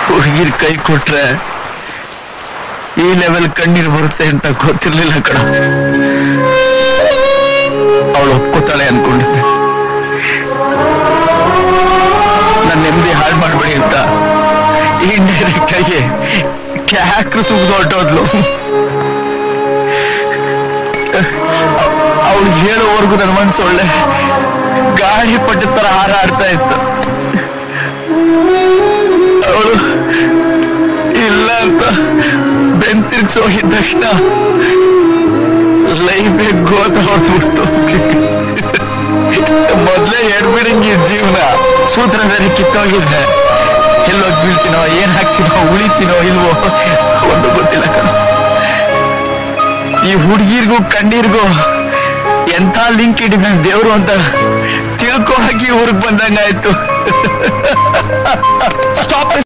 ಹುಡುಗಿರ್ ಕೈ ಕೊಟ್ರೆ ಈ ಲೆವೆಲ್ ಕಣ್ಣೀರ್ ಬರುತ್ತೆ ಅಂತ ಗೊತ್ತಿರ್ಲಿಲ್ಲ ಕಣ ಅವಳು ಒಪ್ಕೋತಾಳೆ ಅನ್ಕೊಂಡಿದ್ದೆ ನನ್ನ ನೆಮ್ಮದಿ ಹಾಳು ಮಾಡ್ಬೇಡಿ ಅಂತ ಇಂಡೈರೆಕ್ಟ್ ಆಗಿ ಕ್ಯಾಕ್ರು ಸುಗ್ದು ಹೊರಟೋದ್ಲು ಅವಳು ಹೇಳೋವರೆಗೂ ನನ್ನ ಮನ್ಸು ಒಳ್ಳೆ ಗಾಳಿ ಪಟ್ಟ ತರ ಹಾರಾಡ್ತಾ ಇತ್ತು ಅವಳು ಇಲ್ಲ ಅಂತ ಬೆನ್ ತಿರ್ಗ್ಸ್ ಹೋಗಿದ ತಕ್ಷಣ ಲೈಫ್ ಗೋತ ಹೊರಟ್ಬಿಡ್ತು ಮೊದ್ಲೇ ಎಡ್ಬಿಡಂಗಿ ಜೀವನ ಸೂತ್ರಧಾರಿ ಕಿತ್ತೋಗಿದ್ದೆ ಎಲ್ಲೋಗಿ ಬೀಳ್ತೀನೋ ಏನ್ ಹಾಕ್ತೀನೋ ಉಳಿತೀನೋ ಇಲ್ವೋ ಒಂದು ಗೊತ್ತಿಲ್ಲ ಕಣ ಈ ಹುಡುಗಿರ್ಗೂ ಕಣ್ಣೀರ್ಗೂ ಎಂಥ ಲಿಂಕ್ ಇಟ್ಟಿದ್ದ ದೇವ್ರು ಅಂತ ತಿಳ್ಕೊ ಹಾಕಿ ಊರಿಗೆ ಬಂದಂಗಾಯ್ತು ಸ್ಟಾಪ್